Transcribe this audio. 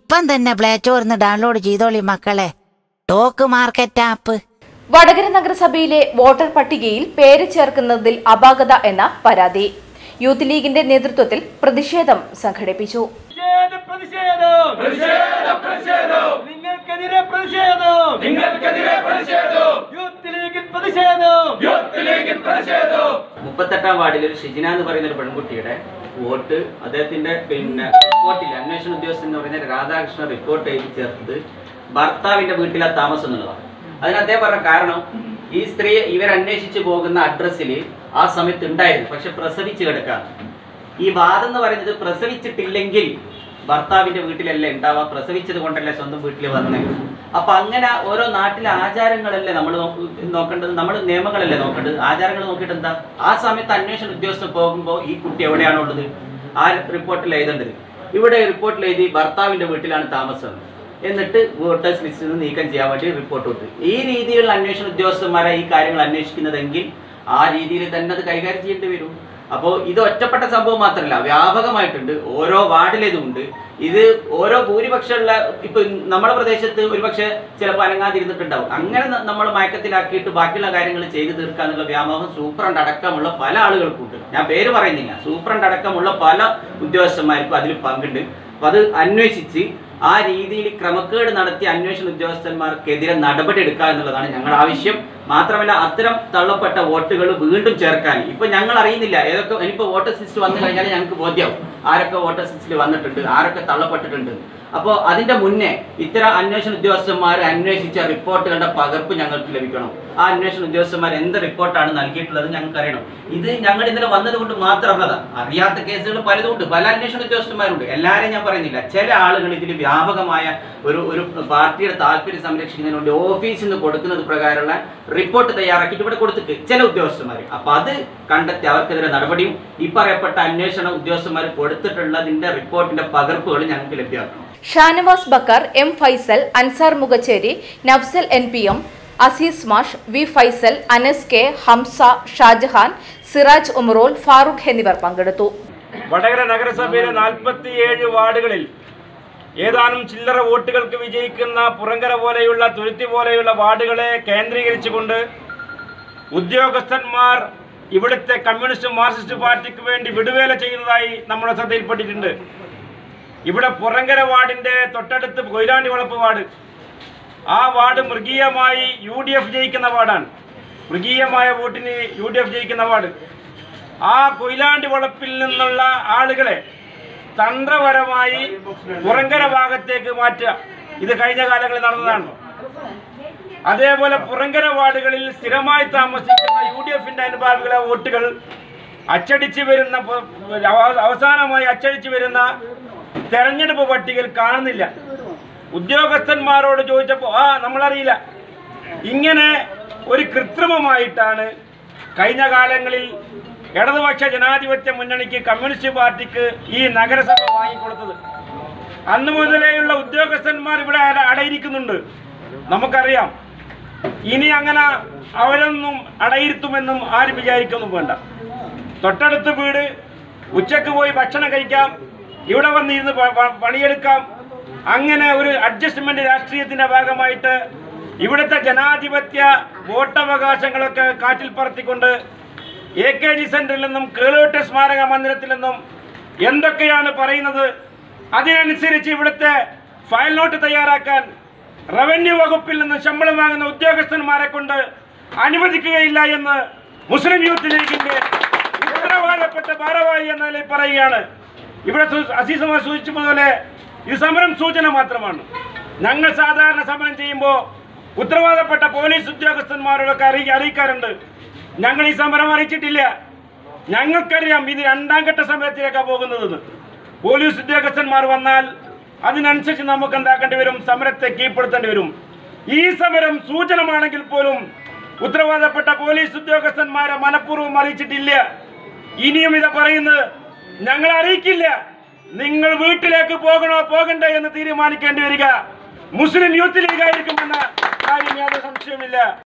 ഇപ്പം തന്നെ play സ്റ്റോറിന്ന് download ചെയ്തോളി മക്കളെ ടോക്ക് മാർക്കറ്റ് ആപ്പ് വടകര നഗരസഭയിലെ വോട്ടർ പട്ടികയിൽ പേര് ചേർക്കുന്നതിൽ അപാകത എന്ന പരാതി യൂത്ത് ലീഗിന്റെ നേതൃത്വത്തിൽ പ്രതിഷേധം സംഘടിപ്പിച്ചു പ്രതിഷേധം പ്രതിഷേധം നിങ്ങൾക്കെതിരെ പ്രതിഷേധം നിങ്ങൾക്കെതിരെ പ്രതിഷേധം യൂത്ത് ലീഗിൽ പ്രതിഷേധം യൂത്ത് ലീഗിൽ പ്രതിഷേധം മുപ്പത്തെട്ടാം വാർഡിൽ ഒരു ഷിജിന എന്ന് പറയുന്ന ഒരു പെൺകുട്ടിയുടെ വോട്ട് അദ്ദേഹത്തിന്റെ പിന്നെ റിപ്പോർട്ടിൽ അന്വേഷണ ഉദ്യോഗസ്ഥൻ എന്ന് പറയുന്ന രാധാകൃഷ്ണൻ റിപ്പോർട്ട് എഴുതി ചേർത്തത് ഭർത്താവിന്റെ വീട്ടിലെ താമസം എന്നുള്ളതാണ് അതിന് അദ്ദേഹം പറഞ്ഞ കാരണം ഈ സ്ത്രീ ഇവർ അന്വേഷിച്ചു പോകുന്ന അഡ്രസ്സിൽ ആ സമയത്ത് ഉണ്ടായിരുന്നു പക്ഷെ പ്രസവിച്ച് കിടക്കാണ് ഈ വാദം എന്ന് പറയുന്നത് പ്രസവിച്ചിട്ടില്ലെങ്കിൽ ഭർത്താവിന്റെ വീട്ടിലല്ല ഉണ്ടാവുക പ്രസവിച്ചത് കൊണ്ടല്ലേ സ്വന്തം വീട്ടിൽ വന്നത് അപ്പൊ അങ്ങനെ ഓരോ നാട്ടിലെ ആചാരങ്ങളല്ലേ നമ്മൾ നോക്കേണ്ടത് നമ്മൾ നിയമങ്ങളല്ലേ നോക്കേണ്ടത് ആചാരങ്ങൾ നോക്കിയിട്ട് എന്താ ആ സമയത്ത് അന്വേഷണ ഉദ്യോഗസ്ഥർ പോകുമ്പോൾ ഈ കുട്ടി എവിടെയാണോ ഉള്ളത് ആ റിപ്പോർട്ടിൽ എഴുതേണ്ടത് ഇവിടെ റിപ്പോർട്ടിൽ എഴുതി ഭർത്താവിന്റെ വീട്ടിലാണ് താമസം എന്നിട്ട് വോട്ടേഴ്സ് ലിസ്റ്റിൽ നിന്ന് നീക്കം ചെയ്യാൻ വേണ്ടി റിപ്പോർട്ട് കൊടുത്തു ഈ രീതിയിലുള്ള അന്വേഷണ ഉദ്യോഗസ്ഥന്മാരെ ഈ കാര്യങ്ങൾ അന്വേഷിക്കുന്നതെങ്കിൽ ആ രീതിയിൽ തന്നെ അത് കൈകാര്യം ചെയ്യേണ്ടി വരും അപ്പോൾ ഇത് ഒറ്റപ്പെട്ട സംഭവം മാത്രമല്ല വ്യാപകമായിട്ടുണ്ട് ഓരോ വാർഡിലേതും ഉണ്ട് ഇത് ഓരോ ഭൂരിപക്ഷമുള്ള ഇപ്പൊ നമ്മുടെ പ്രദേശത്ത് ഒരുപക്ഷെ ചിലപ്പോൾ അനങ്ങാതിരുന്നിട്ടുണ്ടാവും അങ്ങനെ നമ്മൾ മയക്കത്തിലാക്കിയിട്ട് ബാക്കിയുള്ള കാര്യങ്ങൾ ചെയ്തു തീർക്കാന്നുള്ള വ്യാമോഹം സൂപ്രണ്ട് അടക്കമുള്ള പല ആളുകൾക്കുണ്ട് ഞാൻ പേര് പറയുന്നില്ല സൂപ്രണ്ട് അടക്കമുള്ള പല ഉദ്യോഗസ്ഥന്മാർക്കും അതിൽ പങ്കുണ്ട് അപ്പൊ അത് അന്വേഷിച്ച് ആ രീതിയിൽ ക്രമക്കേട് നടത്തിയ അന്വേഷണ ഉദ്യോഗസ്ഥന്മാർക്കെതിരെ നടപടി എടുക്കുക എന്നുള്ളതാണ് ഞങ്ങളുടെ ആവശ്യം മാത്രമല്ല അത്തരം തള്ളപ്പെട്ട വോട്ടുകൾ വീണ്ടും ചേർക്കാൻ ഇപ്പൊ ഞങ്ങൾ അറിയുന്നില്ല ഏതൊക്കെ ഇനിയിപ്പോ വോട്ടേഴ്സ് ലിസ്റ്റ് വന്നു കഴിഞ്ഞാൽ ഞങ്ങൾക്ക് ബോധ്യമാവും ആരൊക്കെ വോട്ടേഴ്സ് ലിസ്റ്റിൽ വന്നിട്ടുണ്ട് ആരൊക്കെ തള്ളപ്പെട്ടിട്ടുണ്ട് അപ്പോൾ അതിന്റെ മുന്നേ ഇത്തരം അന്വേഷണ ഉദ്യോഗസ്ഥന്മാർ അന്വേഷിച്ച റിപ്പോർട്ടുകളുടെ പകർപ്പ് ഞങ്ങൾക്ക് ലഭിക്കണം ആ അന്വേഷണ ഉദ്യോഗസ്ഥന്മാർ എന്ത് റിപ്പോർട്ടാണ് നൽകിയിട്ടുള്ളത് ഞങ്ങൾക്ക് അറിയണം ഇത് ഞങ്ങൾ ഇന്നലെ വന്നതുകൊണ്ട് മാത്രമല്ല അറിയാത്ത കേസുകൾ പലതും ഉണ്ട് പല അന്വേഷണ ഉദ്യോഗസ്ഥന്മാരുണ്ട് എല്ലാവരെയും ഞാൻ പറയുന്നില്ല ചില ആളുകൾ ഇതിൽ വ്യാപകമായ ഒരു ഒരു പാർട്ടിയുടെ താല്പര്യം സംരക്ഷിക്കുന്നതിന് വേണ്ടി ഓഫീസിൽ നിന്ന് കൊടുക്കുന്നത് പ്രകാരമുള്ള റിപ്പോർട്ട് തയ്യാറാക്കിയിട്ട് ഇവിടെ കൊടുത്തിട്ട് ചില ഉദ്യോഗസ്ഥന്മാർ അപ്പൊ അത് കണ്ടെത്തി അവർക്കെതിരെ നടപടിയും ഈ പറയപ്പെട്ട അന്വേഷണ ഉദ്യോഗസ്ഥന്മാർ കൊടുത്തിട്ടുള്ളതിന്റെ റിപ്പോർട്ടിന്റെ പകർപ്പുകൾ ഞങ്ങൾക്ക് ലഭ്യമാക്കണം Shanavas Bakkar M Faisal Ansar Mukhacheri Nafsal N P M Azeez Mash V Faisal Anas K Hamza Shajahan Siraj Umarol Farooq എന്നിവർ പങ്കെടുത്തു വടകര നഗരസഭയിലെ നാൽപ്പത്തിയേഴ് വാർഡുകളിൽ ഏതാനും ചില്ലറ വോട്ടുകൾക്ക് വിജയിക്കുന്ന പുറങ്കര പോലെയുള്ള തുരുത്തി പോലെയുള്ള വാർഡുകളെ കേന്ദ്രീകരിച്ചുകൊണ്ട് ഉദ്യോഗസ്ഥന്മാർ ഇവിടുത്തെ കമ്മ്യൂണിസ്റ്റ് മാർക്സിസ്റ്റ് പാർട്ടിക്ക് വേണ്ടി വിടുവേല ചെയ്യുന്നതായി നമ്മുടെ ശ്രദ്ധയിൽപ്പെട്ടിട്ടുണ്ട് ഇവിടെ പുറങ്കര വാർഡിന്റെ തൊട്ടടുത്ത് കൊയിലാണ്ടി വളപ്പ് വാർഡ് ആ വാർഡ് മൃഗീയമായി യു ഡി എഫ് ജയിക്കുന്ന വാർഡാണ് മൃഗീയമായ വോട്ടിന് യു ഡി എഫ് ജയിക്കുന്ന വാർഡ് ആ കൊയിലാണ്ടി വളപ്പിൽ നിന്നുള്ള ആളുകളെ തന്ത്രപരമായി പുറങ്കര ഭാഗത്തേക്ക് മാറ്റുക ഇത് കഴിഞ്ഞ കാലങ്ങളിൽ നടന്നതാണ് അതേപോലെ പുറങ്കര വാർഡുകളിൽ സ്ഥിരമായി താമസിക്കുന്ന യു ഡി എഫിന്റെ അനുഭാവികളെ വോട്ടുകൾ അച്ചടിച്ച് വരുന്ന പ- അവ- അവസാനമായി അച്ചടിച്ച് വരുന്ന തെരഞ്ഞെടുപ്പ് പട്ടികയിൽ കാണുന്നില്ല ഉദ്യോഗസ്ഥന്മാരോട് ചോദിച്ചപ്പോൾ ആ നമ്മളറിയില്ല ഇങ്ങനെ ഒരു കൃത്രിമമായിട്ടാണ് കഴിഞ്ഞ കാലങ്ങളിൽ ഇടതുപക്ഷ ജനാധിപത്യ മുന്നണിക്ക് കമ്മ്യൂണിസ്റ്റ് പാർട്ടിക്ക് ഈ നഗരസഭ വാങ്ങിക്കൊടുത്തത് അന്ന് മുതലേയുള്ള ഉദ്യോഗസ്ഥന്മാർ ഇവിടെ അട- അടയിരിക്കുന്നുണ്ട് നമുക്കറിയാം ഇനി അങ്ങനെ അവരൊന്നും അടയിരുത്തുമെന്നും ആരും വിചാരിക്കൊന്നും വേണ്ട തൊട്ടടുത്ത് വീട് ഉച്ചക്ക് പോയി ഭക്ഷണം കഴിക്കാം ഇവിടെ വന്നിരുന്ന് പ- പ- പണിയെടുക്കാം അങ്ങനെ ഒരു അഡ്ജസ്റ്റ്മെന്റ് രാഷ്ട്രീയത്തിന്റെ ഭാഗമായിട്ട് ഇവിടുത്തെ ജനാധിപത്യ വോട്ടവകാശങ്ങളൊക്കെ കാറ്റിൽ പറത്തിക്കൊണ്ട് എ കെ ജി സെന്ററിൽ നിന്നും കേളോട്ട് സ്മാരക മന്ദിരത്തിൽ നിന്നും എന്തൊക്കെയാണ് പറയുന്നത് അതിനനുസരിച്ച് ഇവിടുത്തെ ഫയൽ നോട്ട് തയ്യാറാക്കാൻ റവന്യൂ വകുപ്പിൽ നിന്ന് ശമ്പളം വാങ്ങുന്ന ഉദ്യോഗസ്ഥന്മാരെ കൊണ്ട് അനുവദിക്കുകയില്ല എന്ന് മുസ്ലിം യൂത്ത് ലീഗിന്റെ ഉത്തരവാദപ്പെട്ട ഭാരവാഹി എന്ന നിലയിൽ പറയുകയാണ് ഇവിടെ സു- അസീസുമാർ സൂചിച്ചതുപോലെ ഇത് സമരം സൂചന മാത്രമാണ് ഞങ്ങൾ സാധാരണ സമരം ചെയ്യുമ്പോൾ ഉത്തരവാദപ്പെട്ട പോലീസ് ഉദ്യോഗസ്ഥന്മാരോടൊക്കെ അറിയി അറിയിക്കാറുണ്ട് ഞങ്ങൾ ഈ സമരം അറിയിച്ചിട്ടില്ല ഞങ്ങൾക്കറിയാം ഇത് രണ്ടാം ഘട്ട സമരത്തിലേക്കാണ് പോകുന്നതെന്ന് പോലീസ് ഉദ്യോഗസ്ഥന്മാർ വന്നാൽ അതിനനുസരിച്ച് നമുക്ക് എന്താക്കേണ്ടി വരും സമരത്തെ കീഴ്പ്പെടുത്തേണ്ടി വരും ഈ സമരം സൂചനമാണെങ്കിൽ പോലും ഉത്തരവാദപ്പെട്ട പോലീസ് ഉദ്യോഗസ്ഥന്മാരെ മനഃപൂർവ്വം അറിയിച്ചിട്ടില്ല ഇനിയും ഇത് പറയുന്നത് ഞങ്ങൾ അറിയിക്കില്ല നിങ്ങൾ വീട്ടിലേക്ക് പോകണോ പോകണ്ടേ എന്ന് തീരുമാനിക്കേണ്ടി വരിക മുസ്ലിം യൂത്ത് ലീഗ് ആയിരിക്കുമെന്ന കാര്യം യാതൊരു സംശയവുമില്ല